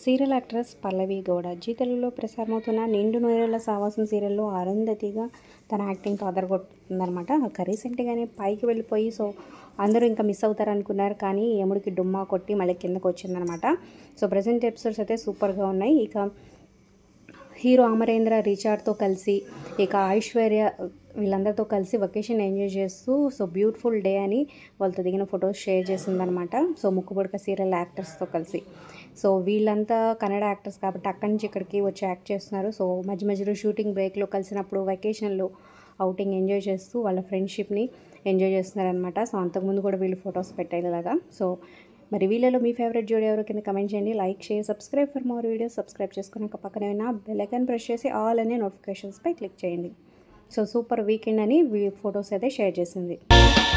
serial actress Pallavi Gowda Zee తెలుగులో ప్రసారమవుతున్న నిండు నూరేళ్ల సావాసం సీరియల్లో అరుంధతిగా తన యాక్టింగ్తో అదరగొట్టిందనమాట రీసెంట్గానే పైకి వెళ్ళిపోయి సో అందరూ ఇంకా మిస్ అవుతారు అనుకున్నారు కానీ యముడికి డుమ్మా కొట్టి మళ్ళీ కిందకు వచ్చిందనమాట సో ప్రజెంట్ ఎపిసోడ్స్ అయితే సూపర్గా ఉన్నాయి ఇక హీరో అమరేంద్ర రిచార్డ్తో కలిసి ఇక ఐశ్వర్య వీళ్ళందరితో కలిసి వెకేషన్ ఎంజాయ్ చేస్తూ సో బ్యూటిఫుల్ డే అని వాళ్ళతో దిగిన ఫొటోస్ షేర్ చేసిందనమాట సో ముక్కుపుడక సీరియల్ యాక్టర్స్తో కలిసి సో వీళ్ళంతా కన్నడ యాక్టర్స్ కాబట్టి అక్కడి నుంచి ఇక్కడికి వచ్చి యాక్ట్ చేస్తున్నారు సో మధ్య మధ్యలో షూటింగ్ బ్రేక్లో కలిసినప్పుడు వెకేషన్లో అవుటింగ్ ఎంజాయ్ చేస్తూ వాళ్ళ ఫ్రెండ్షిప్ని ఎంజాయ్ చేస్తున్నారనమాట సో అంతకుముందు కూడా వీళ్ళు ఫొటోస్ పెట్టారు ఇలాగా సో మరి వీళ్ళలో మీ ఫేవరెట్ జోడి ఎవరో కింద కమెంట్ చేయండి like share subscribe for more videos subscribe చేసుకున్నాక పక్కనే ఉన్న బెల్ ఐకాన్ ప్రెస్ చేసి ఆల్ అనే నోటిఫికేషన్స్పై క్లిక్ చేయండి సో సూపర్ వీకెండ్ అని ఫొటోస్ అయితే షేర్ చేసింది